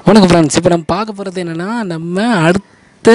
வணக்கம் ஃப்ரெண்ட்ஸ் இப்போ நம்ம பார்க்க போகிறது என்னென்னா நம்ம அடுத்த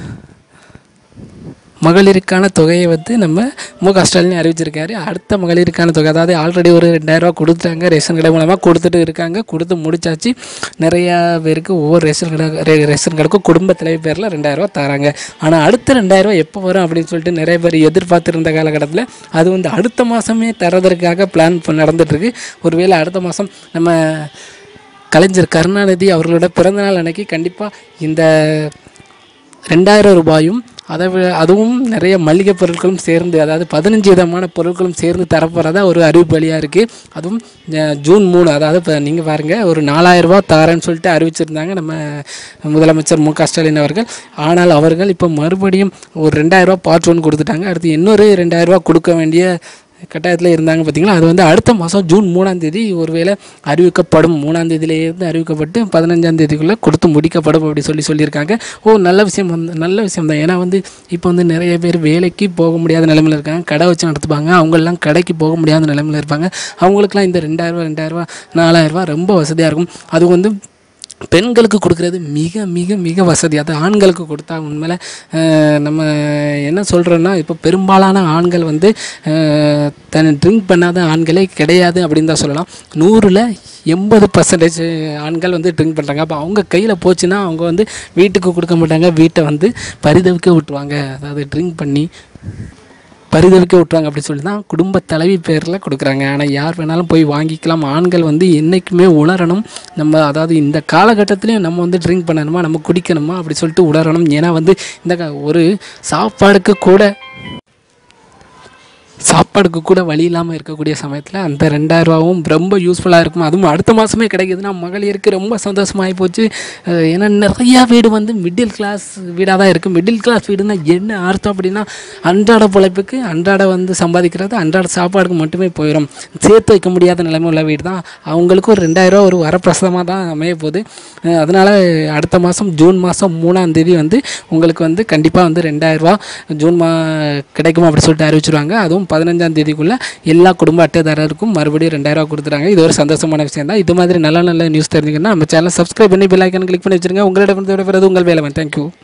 மகளிருக்கான தொகையை வந்து நம்ம மு க ஸ்டாலின் அறிவிச்சிருக்காரு அடுத்த மகளிருக்கான தொகை அதாவது ஆல்ரெடி ஒரு ரெண்டாயிரரூவா கொடுத்துட்டாங்க ரேஷன் கடை மூலமாக கொடுத்துட்டு இருக்காங்க கொடுத்து முடிச்சாச்சு நிறையா பேருக்கு ஒவ்வொரு ரேஷன் கடை ரே- ரேஷன் கடைக்கும் குடும்ப தலைவி பேரில் ரெண்டாயிரரூவா தராங்க ஆனால் அடுத்த ரெண்டாயிரரூவா எப்போ வரும் அப்படின்னு சொல்லிட்டு நிறைய பேர் எதிர்பார்த்துருந்த காலகட்டத்தில் அது வந்து அடுத்த மாதமே தரதற்காக பிளான் நடந்துகிட்ருக்கு ஒருவேளை அடுத்த மாதம் நம்ம கலைஞர் கருணாநிதி அவர்களோட பிறந்தநாள் அன்னைக்கு கண்டிப்பாக இந்த ரெண்டாயிரம் ரூபாயும் அதை விட அதுவும் நிறைய மளிகை பொருட்களும் சேர்ந்து அதாவது பதினஞ்சு விதமான பொருட்களும் சேர்ந்து தரப்போகிறதா ஒரு அறிவிப்பு வழியாக இருக்குது அதுவும் அஹ், ஜூன் மூணு அதாவது இப்போ நீங்கள் பாருங்கள் ஒரு நாலாயிரம் ரூபாய் தரேன்னு சொல்லிட்டு அறிவிச்சிருந்தாங்க நம்ம முதலமைச்சர் மு க ஸ்டாலின் அவர்கள் ஆனால் அவர்கள் இப்போ மறுபடியும் ஒரு ரெண்டாயிரரூபா பார்ட் ஒன் கொடுத்துட்டாங்க அடுத்து இன்னொரு ரெண்டாயிரரூபா கொடுக்க வேண்டிய கட்டாயத்தில் இருந்தாங்க பார்த்தீங்களா அது வந்து அடுத்த மாதம் ஜூன் மூணாம் தேதி ஒருவேளை அறிவிக்கப்படும் மூணாம் தேதியிலேருந்து அறிவிக்கப்பட்டு பதினஞ்சாம் தேதிக்குள்ளே கொடுத்து முடிக்கப்படும் அப்படி சொல்லி சொல்லியிருக்காங்க ஓ நல்ல விஷயம் வந்து நல்ல விஷயம் தான் ஏன்னா வந்து இப்போ வந்து நிறைய பேர் வேலைக்கு போக முடியாத நிலைமையில் இருக்காங்க கடை வச்சு நடத்துப்பாங்க அவங்கெல்லாம் கடைக்கு போக முடியாத நிலைமையில் இருப்பாங்க அவங்களுக்குலாம் இந்த ரெண்டாயிரரூவா ரெண்டாயிரரூவா நாலாயிரரூவா ரொம்ப வசதியாக இருக்கும் அது வந்து பெண்களுக்கு கொடுக்குறது மிக மிக மிக வசதி அது ஆண்களுக்கு கொடுத்தா உண்மையில் அஹ், நம்ம என்ன சொல்கிறோன்னா இப்போ பெரும்பாலான ஆண்கள் வந்து அஹ், தன்னை ட்ரிங்க் பண்ணாத ஆண்களே கிடையாது அப்படின்னு தான் சொல்லலாம் நூறில் எண்பது பர்சன்டேஜ் ஆண்கள் வந்து ட்ரிங்க் பண்ணுறாங்க அப்போ அவங்க கையில் போச்சுன்னா அவங்க வந்து வீட்டுக்கு கொடுக்க மாட்டாங்க வீட்டை வந்து பரிதவிக்க விட்டுருவாங்க அதாவது ட்ரிங்க் பண்ணி பரிதவிக்க விட்டுறாங்க அப்படி சொல்லி தான் குடும்ப தலைவி பேரில் கொடுக்குறாங்க ஆனால் யார் வேணாலும் போய் வாங்கிக்கலாம் ஆண்கள் வந்து என்றைக்குமே உணரணும் நம்ம அதாவது இந்த காலகட்டத்திலையும் நம்ம வந்து ட்ரிங்க் பண்ணணுமா நம்ம குடிக்கணுமா அப்படி சொல்லிட்டு உணரணும் ஏன்னா வந்து இந்த க- ஒரு சாப்பாடுக்கு கூட சாப்பாடுக்கு கூட வழி இல்லாமல் இருக்கக்கூடிய சமயத்தில் அந்த ரெண்டாயிரரூவாவும் ரொம்ப யூஸ்ஃபுல்லாக இருக்கும் அதுவும் அடுத்த மாதமே கிடைக்குதுன்னா மகளிருக்கு ரொம்ப சந்தோஷமாகி போச்சு அஹ் ஏன்னா நிறையா வீடு வந்து மிடில் கிளாஸ் வீடாக தான் இருக்குது மிடில் கிளாஸ் வீடுனா என்ன அர்த்தம் அப்படின்னா அன்றாட பிழைப்புக்கு அன்றாட வந்து சம்பாதிக்கிறது அன்றாட சாப்பாடுக்கு மட்டுமே போயிடும் சேர்த்து வைக்க முடியாத நிலைமை உள்ள வீடு தான் அவங்களுக்கு ஒரு ரெண்டாயிரரூவா ஒரு வரப்பிரசாதமாக தான் அமைய போகுது அஹ் அதனால் அடுத்த மாதம் ஜூன் மாதம் மூணாம் தேதி வந்து உங்களுக்கு வந்து கண்டிப்பாக வந்து ரெண்டாயிரரூவா ஜூன் மா கிடைக்கும் அப்படி சொல்லிட்டு அறிவிச்சிருவாங்க அதுவும் பதினஞ்சாம் தேதிக்குள்ளே எல்லா குடும்ப அட்டைதாரருக்கும் மறுபடியும் ரெண்டாயிரரூவா கொடுத்துறாங்க இது ஒரு சந்தோஷமான விஷயம் தான் இது மாதிரி நல்ல நல்ல நியூஸ் தெரிஞ்சுக்கணும்னா நம்ம சேனல் சப்ஸ்கிரைப் பண்ணி பெல் ஐக்கன் கிளிக் பண்ணி வச்சிருங்க உங்களிடம் விடைபெறுவது உங்கள் வேலை தேங்க்யூ